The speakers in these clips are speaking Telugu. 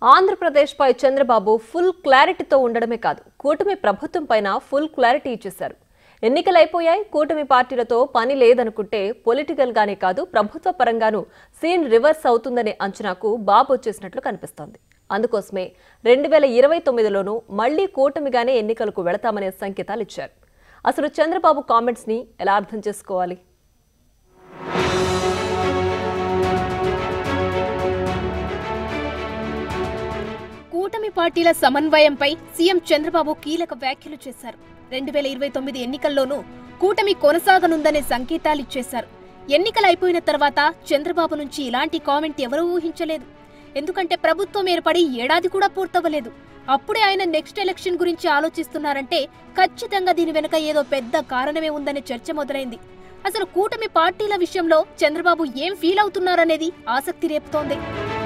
ఆంధ్రప్రదేశ్పై చంద్రబాబు ఫుల్ క్లారిటీతో ఉండడమే కాదు కూటమి ప్రభుత్వం పైన ఫుల్ క్లారిటీ ఇచ్చేశారు ఎన్నికలైపోయాయి కూటమి పార్టీలతో పని లేదనుకుంటే పొలిటికల్ గానే కాదు ప్రభుత్వ పరంగానూ సీన్ రివర్స్ అవుతుందనే అంచనాకు బాబు వచ్చేసినట్లు కనిపిస్తోంది అందుకోసమే రెండు వేల ఇరవై తొమ్మిదిలోనూ మళ్లీ కూటమిగానే ఎన్నికలకు వెళతామనే సంకేతాలు ఇచ్చారు అసలు చంద్రబాబు కామెంట్స్ ని ఎలా అర్థం చేసుకోవాలి కూటమి పార్టీల సమన్వయంపై సీఎం చంద్రబాబు కీలక వ్యాఖ్యలు చేశారు రెండు వేల ఇరవై తొమ్మిది ఎన్నికల్లోనూ కూటమి కొనసాగనుందనే సంకేతాలిచ్చేశారు ఎన్నికలు అయిపోయిన తర్వాత చంద్రబాబు నుంచి ఇలాంటి కామెంట్ ఎవరూ ఊహించలేదు ఎందుకంటే ప్రభుత్వం ఏర్పడి ఏడాది కూడా పూర్తవ్వలేదు అప్పుడే ఆయన నెక్స్ట్ ఎలక్షన్ గురించి ఆలోచిస్తున్నారంటే ఖచ్చితంగా దీని వెనుక ఏదో పెద్ద కారణమే ఉందనే చర్చ మొదలైంది అసలు కూటమి పార్టీల విషయంలో చంద్రబాబు ఏం ఫీల్ అవుతున్నారనేది ఆసక్తి రేపుతోంది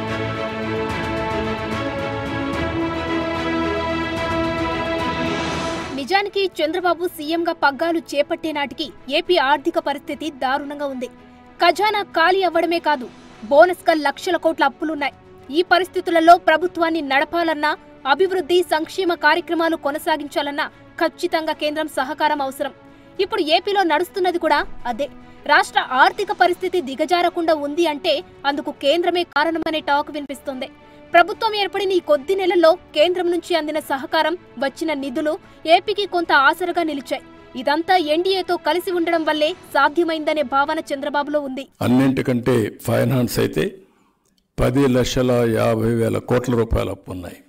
నిజానికి చంద్రబాబు సీఎంగా పగ్గాలు చేపట్టే నాటికి ఏపీ ఆర్థిక పరిస్థితి దారుణంగా ఉంది ఖజానా ఖాళీ అవ్వడమే కాదు బోనస్ గా లక్షల కోట్ల అప్పులున్నాయి ఈ పరిస్థితులలో ప్రభుత్వాన్ని నడపాలన్నా అభివృద్ధి సంక్షేమ కార్యక్రమాలు కొనసాగించాలన్నా ఖచ్చితంగా కేంద్రం సహకారం అవసరం ఇప్పుడు ఏపీలో నడుస్తున్నది కూడా అదే రాష్ట్ర ఆర్థిక పరిస్థితి దిగజారకుండా ఉంది అంటే అందుకు కేంద్రమే కారణమనే టాక్ వినిపిస్తోంది ప్రభుత్వం ఏర్పడిన ఈ కొద్ది నెలల్లో కేంద్రం నుంచి అందిన సహకారం వచ్చిన నిధులు ఏపీకి కొంత ఆసరగా నిలిచాయి ఇదంతా ఎన్డీఏతో కలిసి ఉండడం వల్లే సాధ్యమైందనే భావన చంద్రబాబులో ఉంది అన్నింటికంటే ఫైనాన్స్ అయితే పది లక్షల యాభై వేల కోట్ల రూపాయల అప్పు ఉన్నాయి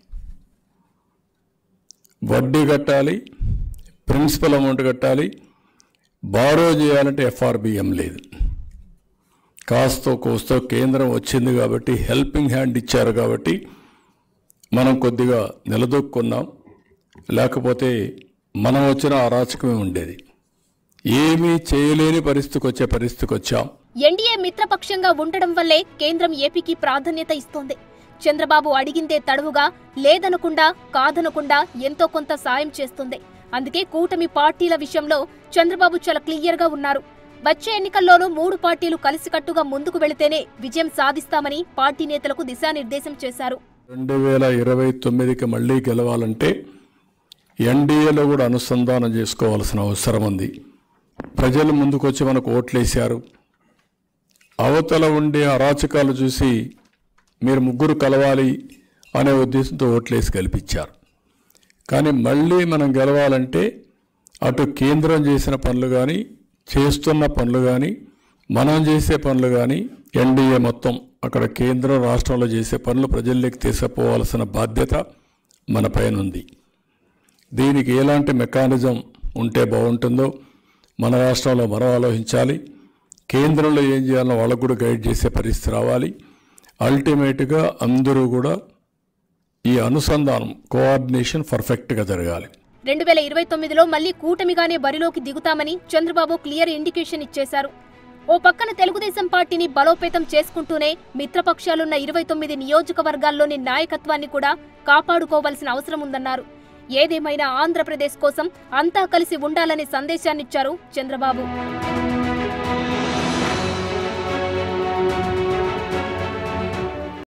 వడ్డీ కట్టాలి ప్రిన్సిపల్ అమౌంట్ కట్టాలి బారో చేయాలంటే ఎఫ్ఆర్బిఎం లేదు కాస్తో కోస్తో కేంద్రం వచ్చింది కాబట్టి హెల్పింగ్ హ్యాండ్ ఇచ్చారు కాబట్టి మనం కొద్దిగా నిలదొక్కున్నాం లేకపోతే మనం వచ్చిన అరాచకమే ఉండేది ఏమీ చేయలేని పరిస్థితికి వచ్చే పరిస్థితికి వచ్చాం ఎన్డీఏ మిత్రపక్షంగా ఉండడం వల్లే కేంద్రం ఏపీకి ప్రాధాన్యత ఇస్తోంది చంద్రబాబు అడిగిందే తడువుగా లేదనకుండా కాదనకుండా ఎంతో కొంత సాయం చేస్తుంది అందుకే కూటమి పార్టీల విషయంలో చంద్రబాబు చాలా క్లియర్ గా ఉన్నారు వచ్చే ఎన్నికల్లోనూ మూడు పార్టీలు కలిసికట్టుగా ముందుకు వెళితేనే విజయం సాధిస్తామని పార్టీ నేతలకు దిశానిర్దేశం చేశారు రెండు వేల ఇరవై తొమ్మిదికి మళ్ళీ గెలవాలంటే ఎన్డీఏలో కూడా అనుసంధానం చేసుకోవాల్సిన అవసరం ఉంది ప్రజలు ముందుకొచ్చి మనకు ఓట్లేశారు అవతల ఉండే అరాచకాలు చూసి మీరు ముగ్గురు కలవాలి అనే ఉద్దేశంతో ఓట్లేసి గెలిపించారు కానీ మళ్ళీ మనం గెలవాలంటే అటు కేంద్రం చేసిన పనులు కానీ చేస్తున్న పనులు కానీ మనం చేసే పనులు కానీ ఎన్డీఏ మొత్తం అక్కడ కేంద్రం రాష్ట్రంలో చేసే పనులు ప్రజల్లోకి తీసుకుపోవాల్సిన బాధ్యత మన పైన ఉంది దీనికి ఎలాంటి మెకానిజం ఉంటే బాగుంటుందో మన రాష్ట్రంలో మనం ఆలోచించాలి కేంద్రంలో ఏం చేయాలో వాళ్ళకు కూడా గైడ్ చేసే పరిస్థితి రావాలి అల్టిమేట్గా అందరూ కూడా ఈ అనుసంధానం కోఆర్డినేషన్ పర్ఫెక్ట్గా జరగాలి రెండు వేల ఇరవై తొమ్మిదిలో మళ్లీ కూటమిగానే బరిలోకి దిగుతామని చంద్రబాబు క్లియర్ ఇండికేషన్ ఇచ్చేశారు ఓ పక్కన తెలుగుదేశం పార్టీని బలోపేతం చేసుకుంటూనే మిత్రపక్షాలున్న ఇరవై తొమ్మిది నియోజకవర్గాల్లోని నాయకత్వాన్ని కూడా కాపాడుకోవాల్సిన అవసరం ఉందన్నారు ఏదేమైనా ఆంధ్రప్రదేశ్ కోసం అంతా కలిసి ఉండాలనే సందేశాన్నిచ్చారు చంద్రబాబు